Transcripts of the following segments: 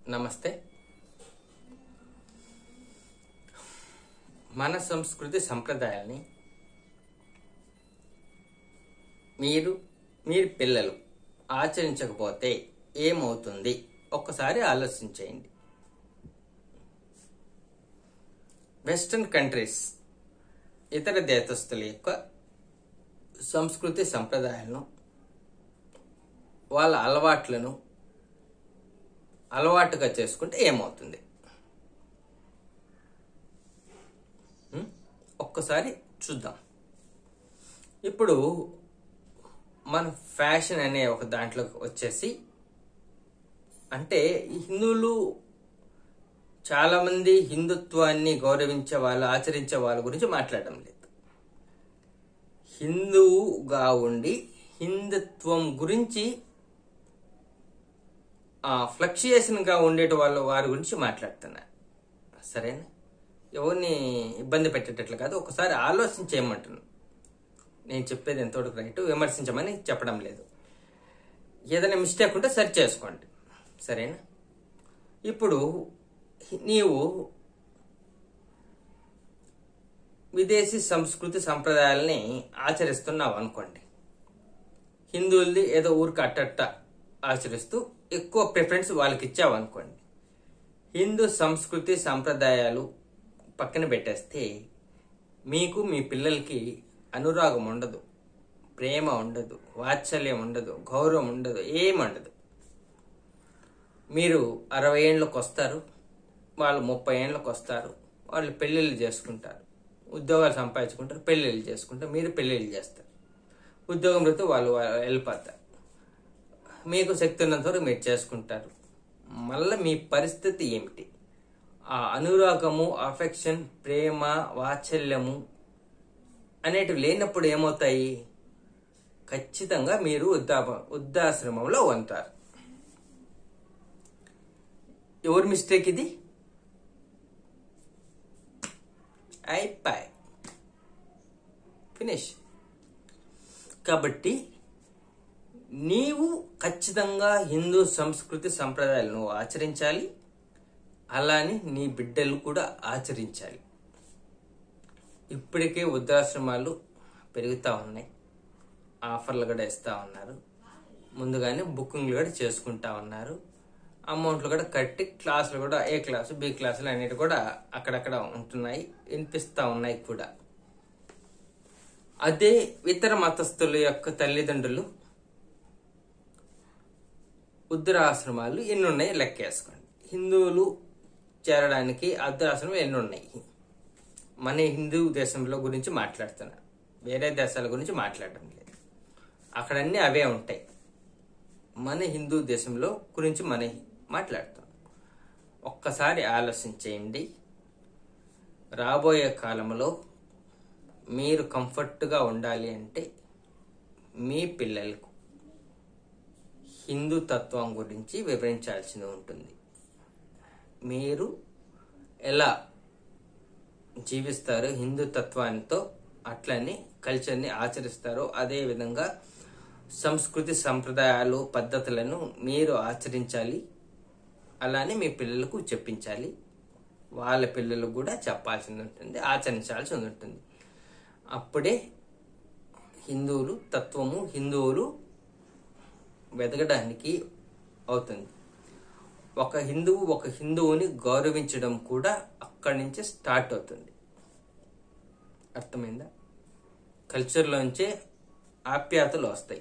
నమస్తే మన సంస్కృతి సంప్రదాయాల్ని మీరు మీరు పిల్లలు ఆచరించకపోతే ఏమవుతుంది ఒక్కసారి ఆలోచించేయండి వెస్ట్రన్ కంట్రీస్ ఇతర దేశస్తుల యొక్క సంస్కృతి సంప్రదాయాలను వాళ్ళ అలవాట్లను అలవాటుగా చేసుకుంటే ఏమవుతుంది ఉం? ఒక్కసారి చూద్దాం ఇప్పుడు మన ఫ్యాషన్ అనే ఒక దాంట్లోకి వచ్చేసి అంటే ఈ హిందువులు చాలా మంది హిందుత్వాన్ని గౌరవించే వాళ్ళు ఆచరించే వాళ్ళ గురించి మాట్లాడడం లేదు హిందువుగా ఉండి హిందుత్వం గురించి ఫ్లక్చుయేషన్ గా ఉండేట వాళ్ళ వారి గురించి మాట్లాడుతున్నా సరేనా ఎవరిని ఇబ్బంది పెట్టేటట్లు కాదు ఒకసారి ఆలోచించేయమంటున్నాను నేను చెప్పేది ఎంతవరకు రైట్ విమర్శించమని చెప్పడం లేదు ఏదైనా మిస్టేక్ ఉంటే సరి చేసుకోండి సరేనా ఇప్పుడు నీవు విదేశీ సంస్కృతి సంప్రదాయాల్ని ఆచరిస్తున్నావు అనుకోండి హిందువులది ఏదో ఊరికి అట్టట్ట ఆచరిస్తూ ఎక్కువ ప్రిఫరెన్స్ వాళ్ళకి ఇచ్చావు అనుకోండి హిందూ సంస్కృతి సంప్రదాయాలు పక్కన పెట్టేస్తే మీకు మీ పిల్లలకి అనురాగం ఉండదు ప్రేమ ఉండదు వాత్సల్యం ఉండదు గౌరవం ఉండదు ఏమి ఉండదు మీరు అరవై ఏళ్ళకి వస్తారు వాళ్ళు ముప్పై ఏళ్ళకి వస్తారు వాళ్ళు పెళ్ళిళ్ళు చేసుకుంటారు ఉద్యోగాలు సంపాదించుకుంటారు పెళ్ళిళ్ళు చేసుకుంటారు మీరు పెళ్ళిళ్ళు చేస్తారు ఉద్యోగం రీతి వాళ్ళు వాళ్ళు వెళ్ళిపోతారు మీకు శక్తి ఉన్నంత వరకు మీరు చేసుకుంటారు మళ్ళీ మీ పరిస్థితి ఏమిటి ఆ అనురాగము అఫెక్షన్ ప్రేమ వాత్సల్యము అనేటివి లేనప్పుడు ఏమవుతాయి ఖచ్చితంగా మీరు వృద్ధా వృద్ధాశ్రమంలో ఉంటారు ఎవరి మిస్టేక్ ఇది అయిపోయి ఫినిష్ కాబట్టి నీవు ఖచ్చితంగా హిందూ సంస్కృతి సంప్రదాయాలను ఆచరించాలి అలానే నీ బిడ్డలు కూడా ఆచరించాలి ఇప్పటికే వృద్ధాశ్రమాలు పెరుగుతూ ఉన్నాయి ఆఫర్లు కూడా ఇస్తూ ఉన్నారు ముందుగానే బుకింగ్లు కూడా చేసుకుంటా ఉన్నారు అమౌంట్లు కూడా కట్టి క్లాసులు కూడా ఏ క్లాసు బి క్లాసులు అనేవి కూడా అక్కడక్కడ ఉంటున్నాయి వినిపిస్తూ ఉన్నాయి కూడా అదే ఇతర మతస్థుల యొక్క తల్లిదండ్రులు ఉత్తరాశ్రమాలు ఎన్ని ఉన్నాయి లెక్కేసుకోండి హిందువులు చేరడానికి అర్ధాశ్రమం ఎన్ని ఉన్నాయి మన హిందూ దేశంలో గురించి మాట్లాడుతున్నా వేరే దేశాల గురించి మాట్లాడడం లేదు అక్కడ అన్ని అవే ఉంటాయి మన హిందూ దేశంలో గురించి మన మాట్లాడుతాం ఒక్కసారి ఆలోచించేయండి రాబోయే కాలంలో మీరు కంఫర్ట్గా ఉండాలి అంటే మీ పిల్లలకు హిందూ తత్వం గురించి వివరించాల్సి ఉంటుంది మీరు ఎలా జీవిస్తారో హిందూ తత్వానితో అట్లనే కల్చర్ని ఆచరిస్తారో అదే విధంగా సంస్కృతి సంప్రదాయాలు పద్ధతులను మీరు ఆచరించాలి అలానే మీ పిల్లలకు చెప్పించాలి వాళ్ళ పిల్లలకు కూడా చెప్పాల్సి ఉంటుంది ఆచరించాల్సి ఉంటుంది అప్పుడే హిందువులు తత్వము హిందువులు వెదగడానికి అవుతుంది ఒక హిందువు ఒక హిందువుని గౌరవించడం కూడా అక్కడి నుంచే స్టార్ట్ అవుతుంది అర్థమైందా కల్చర్లోంచే ఆప్యాయతలు వస్తాయి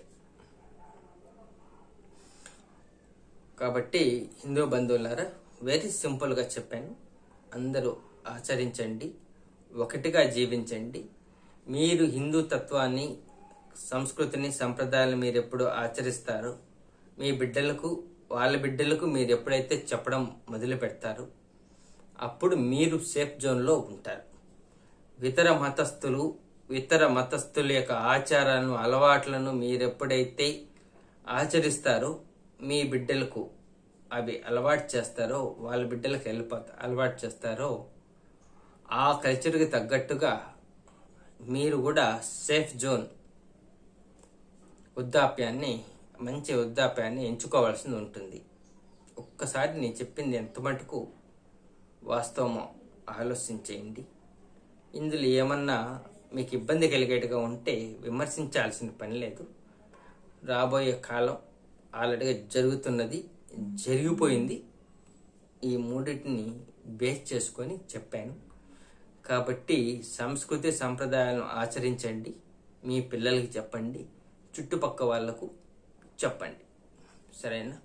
కాబట్టి హిందూ బంధువులారా వెరీ సింపుల్గా చెప్పాను అందరూ ఆచరించండి ఒకటిగా జీవించండి మీరు హిందూ తత్వాన్ని సంస్కృతిని సంప్రదాయాలు మీరు ఎప్పుడు ఆచరిస్తారో మీ బిడ్డలకు వాళ్ళ బిడ్డలకు మీరు ఎప్పుడైతే చెప్పడం మొదలు పెడతారో అప్పుడు మీరు సేఫ్ జోన్లో ఉంటారు ఇతర మతస్థులు ఇతర మతస్థుల యొక్క ఆచారాలను అలవాట్లను మీరెప్పుడైతే ఆచరిస్తారో మీ బిడ్డలకు అవి అలవాటు చేస్తారో వాళ్ళ బిడ్డలకు వెళ్ళిపోతా అలవాటు చేస్తారో ఆ కల్చర్కి తగ్గట్టుగా మీరు కూడా సేఫ్ జోన్ వృద్ధాప్యాన్ని మంచి వృద్ధాప్యాన్ని ఎంచుకోవాల్సి ఉంటుంది ఒక్కసారి నేను చెప్పింది ఎంత మటుకు వాస్తవమో ఆలోచించేయండి ఇందులో ఏమన్నా మీకు ఇబ్బంది కలిగేట్టుగా ఉంటే విమర్శించాల్సిన పని లేదు రాబోయే కాలం ఆల్రెడీగా జరుగుతున్నది జరిగిపోయింది ఈ మూడింటిని బేస్ చేసుకొని చెప్పాను కాబట్టి సంస్కృతి సంప్రదాయాలను ఆచరించండి మీ పిల్లలకి చెప్పండి చుట్టుపక్క వాళ్లకు చెప్పండి సరేనా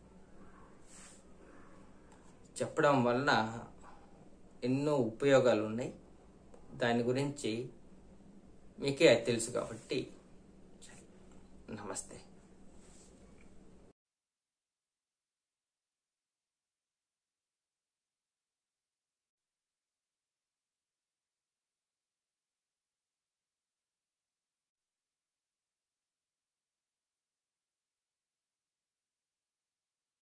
చెప్పడం వలన ఎన్నో ఉపయోగాలు ఉన్నాయి దాని గురించి మీకే అది తెలుసు కాబట్టి సరే. నమస్తే